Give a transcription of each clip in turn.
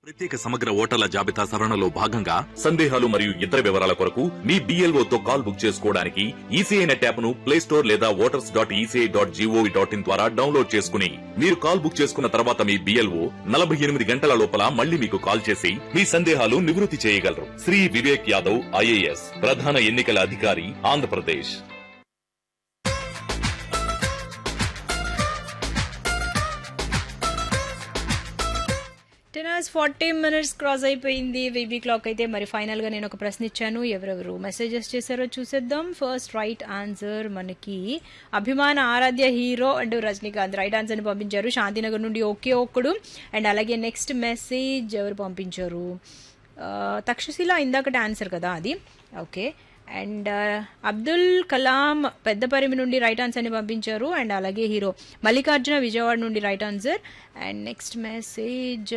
ప్రత్యేక సమగ్ర ఓటర్ల జాబితా సవరణలో భాగంగా సందేహాలు మరియు ఇతర వివరాల కొరకు మీ BLO తో కాల్ బుక్ చేసుకోవడానికి ఈసీఐ నెట్ యాప్ ను ప్లే స్టోర్ లేదా voters dot ECI dot GOV dot in ద్వారా డౌన్లోడ్ చేసుకుని మీరు కాల్ బుక్ చేసుకున్న తర్వాత మీ బిఎల్ఓ నలభై ఎనిమిది గంటల లోపల మళ్ళీ మీకు కాల్ చేసి మీ సందేహాలు నివృత్తి చేయగలరు శ్రీ వివేక్ యాదవ్ ఐఏఎస్ ప్రధాన ఎన్నికల అధికారి Andhra Pradesh ten hours forty minutes cross అయిపోయింది వీబీ క్లాక్ అయితే మరి ఫైనల్గా నేను ఒక ప్రశ్న ఇచ్చాను ఎవరెవరు మెసేజెస్ చేశారో చూసేద్దాం ఫస్ట్ రైట్ ఆన్సర్ మనకి అభిమాన ఆరాధ్య హీరో అండ్ రజనీకాంత్ రైట్ ఆన్సర్ని పంపించారు శాంతినగర్ నుండి ఒకే ఒక్కడు అండ్ అలాగే నెక్స్ట్ మెసేజ్ ఎవరు పంపించారు ఆ, తక్షశిల ఇందాకటి ఆన్సర్ కదా అది ఓకే అండ్ అబ్దుల్ కలాం పెద్దపరిమి నుండి రైట్ ఆన్సర్ని పంపించారు అండ్ అలాగే హీరో మల్లికార్జున విజయవాడ నుండి right answer and next message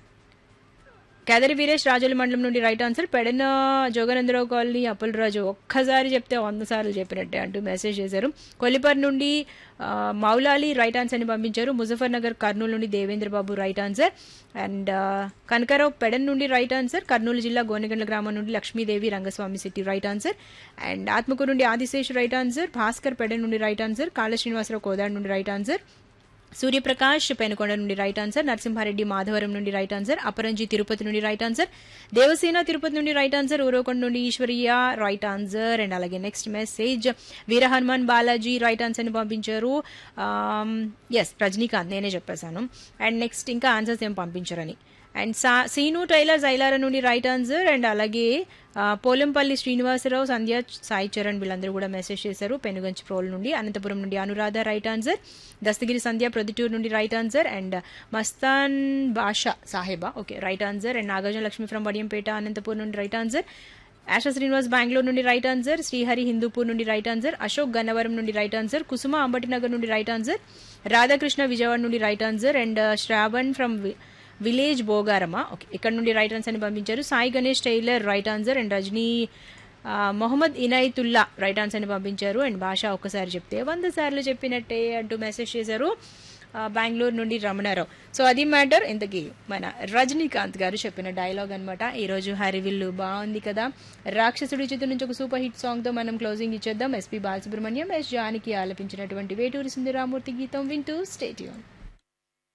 Kedari Veeresh Rajula మండలం నుండి right answer Pedana Joganandarao colony Appalaraju ఒక్కసారి చెప్తే వంద సార్లు చెప్పినట్టే అంటూ మెసేజ్ చేశారు కొల్లిపర్ నుండి ఆ, మౌలాలి రైట్ ఆన్సర్ని పంపించారు ముజఫర్ నగర్ కర్నూలు నుండి Devendra Babu right answer and ఆ, కనకారావు పెడన్ నుండి రైట్ ఆన్సర్ కర్నూలు జిల్లా గోనెగండ్ల గ్రామం నుండి Lakshmidevi Rangaswamy city right answer and Atmakur నుండి ఆదిశేష్ రైట్ ఆన్సర్ భాస్కర్ పెడన్ నుండి రైట్ ఆన్సర్ కాళ శ్రీనివాసరావు కోదాడ్ నుండి రైట్ ఆన్సర్ సూర్యప్రకాష్ పెనుకొండ నుండి రైట్ ఆన్సర్ నరసింహారెడ్డి మాధవరం నుండి రైట్ ఆన్సర్ అపరంజి తిరుపతి నుండి రైట్ ఆన్సర్ దేవసేన తిరుపతి నుండి రైట్ ఆన్సర్ ఊరకొండ నుండి ఈశ్వరీయ రైట్ ఆన్సర్ అండ్ అలాగే next message Veera Hanuman Balaji right ఆన్సర్ని పంపించారు ఎస్ రజనీకాంత్ నేనే చెప్పేశాను అండ్ నెక్స్ట్ ఇంకా ఆన్సర్స్ ఏం పంపించారని అండ్ సా సీను టైలర్ జైలార నుండి రైట్ ఆన్సర్ అండ్ అలాగే ఆ, పోలంపల్లి శ్రీనివాసరావు సంధ్య సాయి చరణ్ వీళ్ళందరూ కూడా మెసేజ్ చేశారు పెనుగంచి ప్రోల్ నుండి అనంతపురం నుండి అనురాధ రైట్ ఆన్సర్ దస్తగిరి సంధ్య ప్రొద్దుటూరు నుండి right answer and Mastan Basha Saheba okay right answer and Nagarjuna Lakshmi from Vadiyampeta Anantapur నుండి రైట్ ఆన్సర్ ఆశా శ్రీనివాస్ బెంగళూరు నుండి రైట్ ఆన్సర్ శ్రీహరి హిందూపూర్ నుండి రైట్ ఆన్సర్ అశోక్ గన్నవరం నుండి రైట్ ఆన్సర్ కుసుమ అంబటినగర్ నుండి రైట్ ఆన్సర్ రాధాకృష్ణ విజయవాడ నుండి right answer and Shravan from village Bogarama okay ఇక్కడ నుండి రైట్ ఆన్సర్ అని పంపించారు Sai Ganesh tailor right answer and Rajani ఆ, మొహమ్మద్ ఇనాయతుల్లా రైట్ ఆన్సర్ అని పంపించారు అండ్ భాష ఒక్కసారి చెప్తే వంద సార్లు చెప్పినట్టే అంటూ మెసేజ్ చేశారు ఆ, బెంగళూరు నుండి రమణారావు సో అది మ్యాటర్ ఇంతకీ మన రజనీకాంత్ గారు చెప్పిన డైలాగ్ అనమాట ఈరోజు హరివిల్లు బాగుంది కదా రాక్షసుడి చిత్రం నుంచి ఒక సూపర్ హిట్ సాంగ్తో మనం క్లోజింగ్ ఇచ్చేద్దాం ఎస్పీ బాలసుబ్రహ్మణ్యం ఎస్ జానికి ఆలపించినటువంటి వేటూరి సుందరామూర్తి గీతం వింటూ స్టేట్యూన్